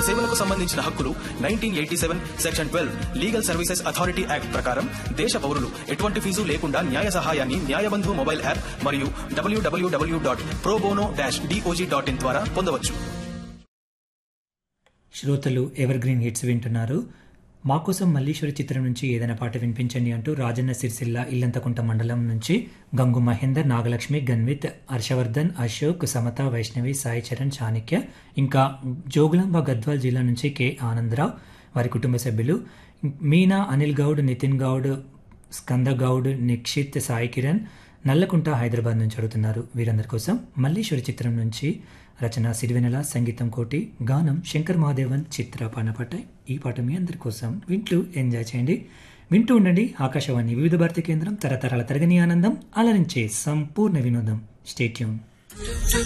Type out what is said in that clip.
సేవలకు సంబంధించిన హక్కులు nineteen eighty seven section twelve legal services authority act ప్రకారం దేశ పౌరులు ఎటువంటి ఫీజు లేకుండా న్యాయ సహాయాన్ని న్యాయబంధు మొబైల్ యాప్ మరియు W W W dot pro bono dash D O J dot in ద్వారా పొందవచ్చు శ్రోతలు ఎవర్ గ్రీన్ హిట్స్ వింటున్నారు మా కోసం మల్లీశ్వరి చిత్రం నుంచి ఏదైనా పాట వినిపించండి అంటూ రాజన్న సిరిసిల్ల ఇల్లంతకుంట మండలం నుంచి గంగు మహేందర్ నాగలక్ష్మి గన్విత్ హర్షవర్ధన్ అశోక్ సమత వైష్ణవి సాయి చరణ్ చాణిక్య ఇంకా జోగులాంబ గద్వాల్ జిల్లా నుంచి కె ఆనందరావు వారి కుటుంబ సభ్యులు మీనా అనిల్ గౌడ్ నితిన్ గౌడ్ స్కంద గౌడ్ నిక్షిత్ సాయి కిరణ్ నల్లకుంట హైదరాబాద్ నుంచి అడుగుతున్నారు వీరందరి కోసం మల్లీశ్వరి చిత్రం నుంచి రచన సిరివెనెల సంగీతం కోటి గానం శంకర్ మహాదేవన్ చిత్ర పానపట్టాయి ఈ పాట మీ అందరి కోసం వింటూ ఎంజాయ్ చేయండి వింటూ ఉండండి ఆకాశవాణి వివిధ భారతి కేంద్రం తరతరాల తరగని ఆనందం అలరించే సంపూర్ణ వినోదం స్టేట్యూన్